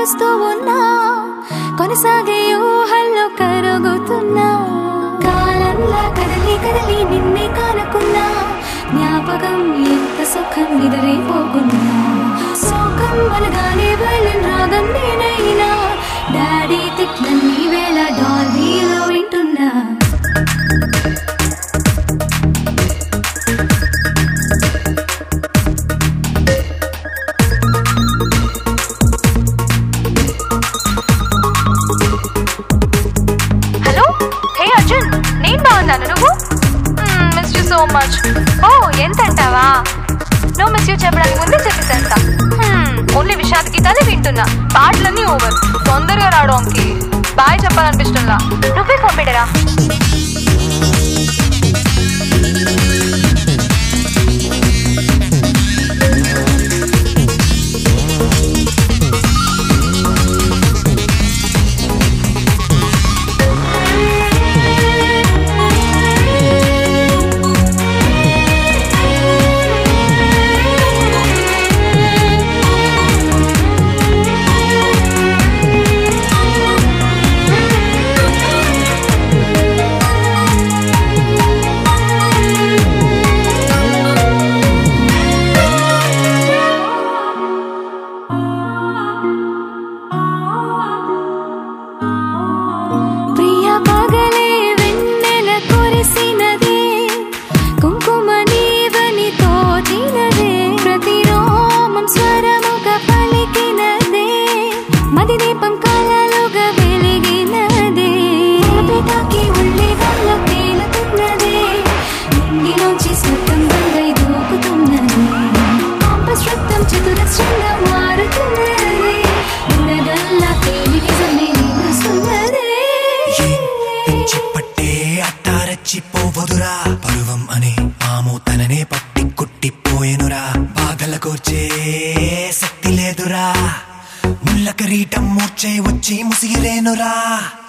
మారుస్తూ ఉన్నా కొనసాగే ఊహల్లో కరుగుతున్నా కాలంలా కదలి కదలి నిన్నే కానకున్నా జ్ఞాపకం ఎంత సుఖం నిదరైపోకున్నా శోకం అనగానే వైలెన్ రాగం నేనైనా డాడీ తిట్లన్నీ వేళ డాల్బీలో వింటున్నా హలో హే అర్జున్ నేను బాగున్నాను నువ్వు మిస్ యూ సో మచ్ ఓ ఎంత అంటావా నువ్వు మిస్ యూ చెప్పడానికి ముందే చెప్పేసేస్తా ఓన్లీ విషాద్ గీతాలే వింటున్నా పాటలన్నీ ఓవర్ తొందరగా రావడానికి బాయ్ చెప్పాలనిపిస్తుందా నువ్వే పంపిడరా ప్రియ పగలే వెన్నెల కురిసినదే కుంకుమ నీవని తోచినదే ప్రతి రోమం స్వరముగా పలికినదే మది దీపం కలలుగా వెలిగినదే పితాకి ఉళ్ళి వల్ల తేలుతున్నదే నింగిలోంచి స్వతం గంగై దూకుతున్నదే కాంపస్ రక్తం చతురస్రంగా మారుతున్నదే ఉండగల్లా తేలి నిజమే నిలుస్తున్నదే పిచ్చి పట్టే అట్టారెచ్చిపోవదురా పరువం అనే ఆము తననే పట్టి కుట్టిపోయెనురా బాధల కోర్చే శక్తి లేదురా ముళ్ళ కిరీటం మూర్చే వచ్చి ముసిగిరేనురా